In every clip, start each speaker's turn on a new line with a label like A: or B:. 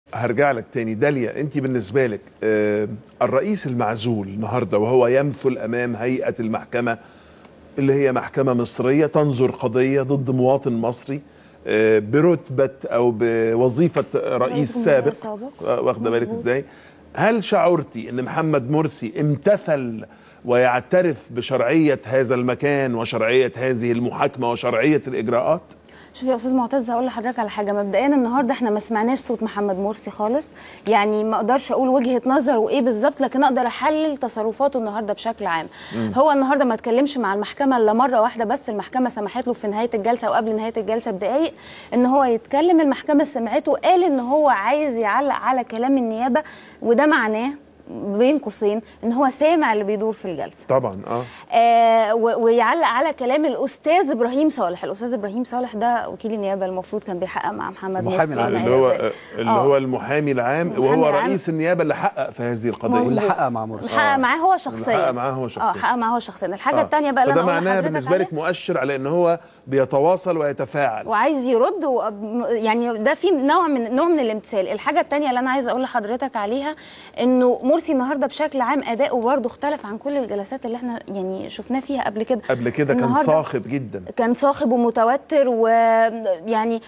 A: هرجع لك تاني داليا انت بالنسبه لك آه الرئيس المعزول النهارده وهو يمثل امام هيئه المحكمه اللي هي محكمه مصريه تنظر قضيه ضد مواطن مصري آه برتبه او بوظيفه رئيس
B: رئيس
A: سابق
B: سابق.
A: آه، واخده بالك
B: مظبوط.
A: ازاي هل شعرتي ان محمد مرسي امتثل ويعترف بشرعيه هذا المكان وشرعيه هذه المحاكمه وشرعيه الاجراءات
B: شوف يا استاذ معتز هقول لحضرتك على حاجه مبدئيا النهارده احنا ما سمعناش صوت محمد مرسي خالص يعني ما اقدرش اقول وجهه نظره ايه بالظبط لكن اقدر احلل تصرفاته النهارده بشكل عام هو النهارده ما اتكلمش مع المحكمه الا مره واحده بس المحكمه سمحت له في نهايه الجلسه وقبل نهايه الجلسه بدقائق ان هو يتكلم المحكمه سمعته قال ان هو عايز يعلق على كلام النيابه وده معناه بين قوسين ان هو سامع اللي بيدور في الجلسه
A: طبعا اه
B: آه و- ويعلق على كلام الاستاذ ابراهيم صالح الاستاذ ابراهيم صالح ده وكيل النيابه المفروض كان بيحقق مع محمد
C: المحامي
B: مرسي
C: العام
B: ما
A: اللي هو
B: إلى-
A: اللي
B: آه.
A: هو المحامي العام
B: المحامي
A: وهو
B: العام.
A: رئيس النيابه اللي حقق في هذه القضيه
B: مظبوط.
C: واللي حقق مع مرسي
B: حقق معاه هو
A: اللي
B: شخصيا
A: حقق معاه هو
B: اه
A: شخصيا
B: حقق معاه هو شخصيا الحاجه
A: آه.
B: الثانيه بقى اللي
A: فده
B: انا أقول
A: معناه
B: لحضرتك
A: بالنسبه لك
B: عليها،
A: مؤشر على ان هو بيتواصل ويتفاعل
B: وعايز يرد و... يعني ده في نوع من نوع من الامتثال الحاجه الثانيه اللي انا عايزه اقول لحضرتك عليها انه مرسي النهارده بشكل عام اداؤه برضه اختلف عن كل الجلسات اللي احنا يعني شفناه فيها قبل كده
A: قبل كده كان
B: النهاردة
A: صاخب جدا
B: كان صاخب ومتوتر ويعني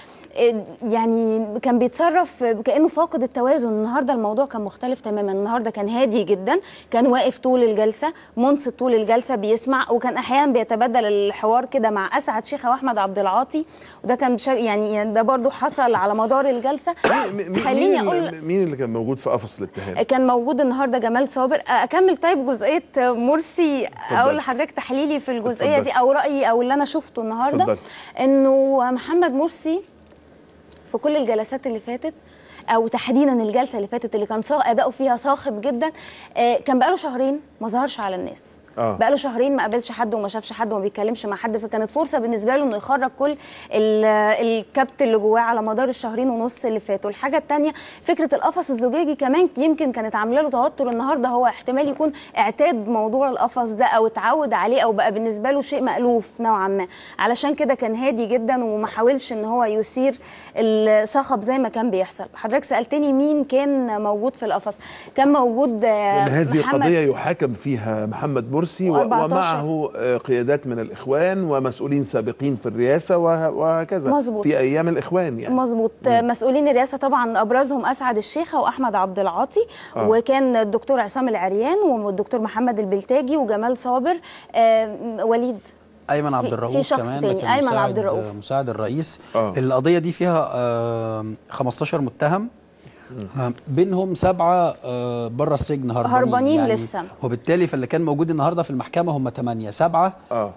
B: يعني كان بيتصرف كانه فاقد التوازن النهارده الموضوع كان مختلف تماما النهارده كان هادي جدا كان واقف طول الجلسه منصت طول الجلسه بيسمع وكان احيانا بيتبادل الحوار كده مع اسعد شيخه واحمد عبد العاطي وده كان بشا- يعني ده برضو حصل على مدار الجلسه
A: م- م-
B: خليني
A: مين,
B: اقول
A: اللي- مين اللي كان موجود في قفص الاتهام
B: كان موجود النهارده جمال صابر اكمل طيب جزئيه مرسي اقول لحضرتك تحليلي في الجزئيه
A: اتفضل.
B: دي او رايي او اللي انا شفته النهارده
A: اتفضل.
B: انه محمد مرسي في كل الجلسات اللي فاتت او تحديدا الجلسه اللي فاتت اللي كان صا- اداؤه فيها صاخب جدا آه، كان بقاله شهرين ما ظهرش على الناس
A: آه.
B: بقاله شهرين ما قابلش حد وما شافش حد وما بيتكلمش مع حد فكانت فرصه بالنسبه له انه يخرج كل ال- الكبت اللي جواه على مدار الشهرين ونص اللي فاتوا الحاجه الثانيه فكره القفص الزجاجي كمان يمكن كانت عامله له توتر النهارده هو احتمال يكون اعتاد موضوع القفص ده او اتعود عليه او بقى بالنسبه له شيء مألوف نوعا ما علشان كده كان هادي جدا وما حاولش ان هو يثير الصخب زي ما كان بيحصل حضرتك سالتني مين كان موجود في القفص كان موجود آه،
A: لان هذه
B: محمد
A: القضيه يحاكم فيها محمد مرسي و-
B: و14
A: ومعه آه، قيادات من الاخوان ومسؤولين سابقين في الرئاسه وه- وهكذا
B: مظبوط.
A: في ايام الاخوان يعني
B: مظبوط مسؤولين الرئاسه طبعا ابرزهم اسعد الشيخه واحمد عبد العاطي
A: آه.
B: وكان الدكتور عصام العريان والدكتور محمد البلتاجي وجمال صابر آه، وليد
C: ايمن عبد
B: في
C: الرؤوف
B: شخص
C: كمان ده
B: تاني،
C: كان
B: أيمن
C: مساعد-
B: عبد الرؤوف.
C: مساعد الرئيس
A: آه.
C: القضيه دي فيها آه، 15 متهم آه، بينهم سبعه آه، بره السجن هربانين
B: هربانين لسه.
C: وبالتالي فاللي كان موجود النهارده في المحكمه هم ثمانيه سبعه
A: آه.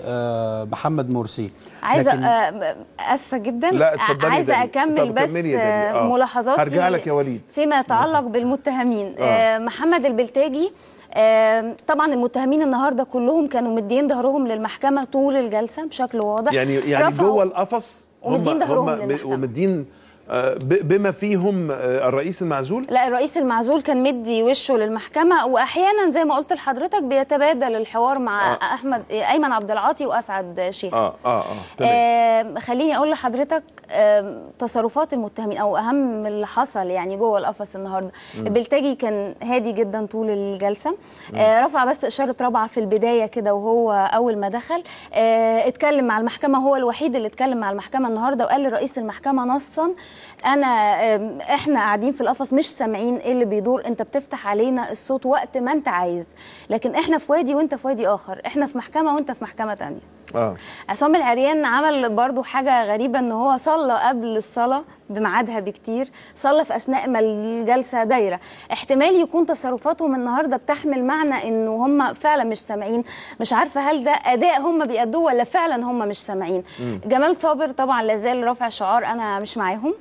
C: ومحمد مرسي
B: عايزه
C: لكن-
B: آه، اسفه جدا
A: لا اتفضلي
B: عايزه
A: داليا.
B: اكمل
A: طب
B: بس
A: كملي يا داليا.
B: آه،
A: آه.
B: ملاحظاتي
A: هرجع لك يا وليد.
B: فيما يتعلق بالمتهمين
A: آه.
B: آه، محمد البلتاجي آه، طبعا المتهمين النهارده كلهم كانوا مدين ظهرهم للمحكمه طول الجلسه بشكل واضح
A: يعني يعني
B: رفعوا-
A: جوه القفص
B: ومدين ظهرهم
A: هم
B: للمحكمة.
A: ومدين آه، ب- بما فيهم آه، الرئيس المعزول
B: لا الرئيس المعزول كان مدي وشه للمحكمه واحيانا زي ما قلت لحضرتك بيتبادل الحوار مع
A: آه.
B: احمد ايمن عبد العاطي واسعد شيخ
A: اه اه اه تمام
B: آه خليني اقول لحضرتك آه تصرفات المتهمين او اهم اللي حصل يعني جوه القفص النهارده البلتاجي كان هادي جدا طول الجلسه آه رفع بس اشاره رابعه في البدايه كده وهو اول ما دخل آه اتكلم مع المحكمه هو الوحيد اللي اتكلم مع المحكمه النهارده وقال لرئيس المحكمه نصا انا آم، احنا قاعدين في القفص مش سامعين ايه اللي بيدور انت بتفتح علينا الصوت وقت ما انت عايز لكن احنا في وادي وانت في وادي اخر احنا في محكمه وانت في محكمه تانية
A: اه
B: عصام العريان عمل برضو حاجة غريبة ان هو صلى قبل الصلاة بميعادها بكتير صلى في اثناء ما الجلسة دايرة احتمال يكون تصرفاتهم النهاردة بتحمل معنى انه هم فعلا مش سامعين مش عارفة هل ده اداء هم بيأدوه ولا فعلا هم مش سامعين جمال صابر طبعا لازال رافع شعار انا مش معاهم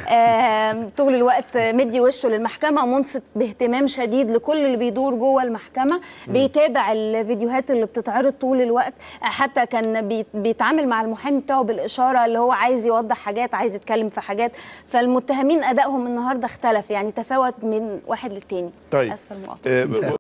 B: آم، طول الوقت مدي وشه للمحكمة ومنصت باهتمام شديد لكل اللي بيدور جوه المحكمة بيتابع الفيديوهات اللي بتتعرض طول الوقت حتى كان بي- بيتعامل مع المحامي بتاعه بالإشارة اللي هو عايز يوضح حاجات عايز يتكلم في حاجات فالمتهمين أدائهم النهاردة اختلف يعني تفاوت من واحد للتاني
A: طيب
B: أسفل المقاطعة
A: آه،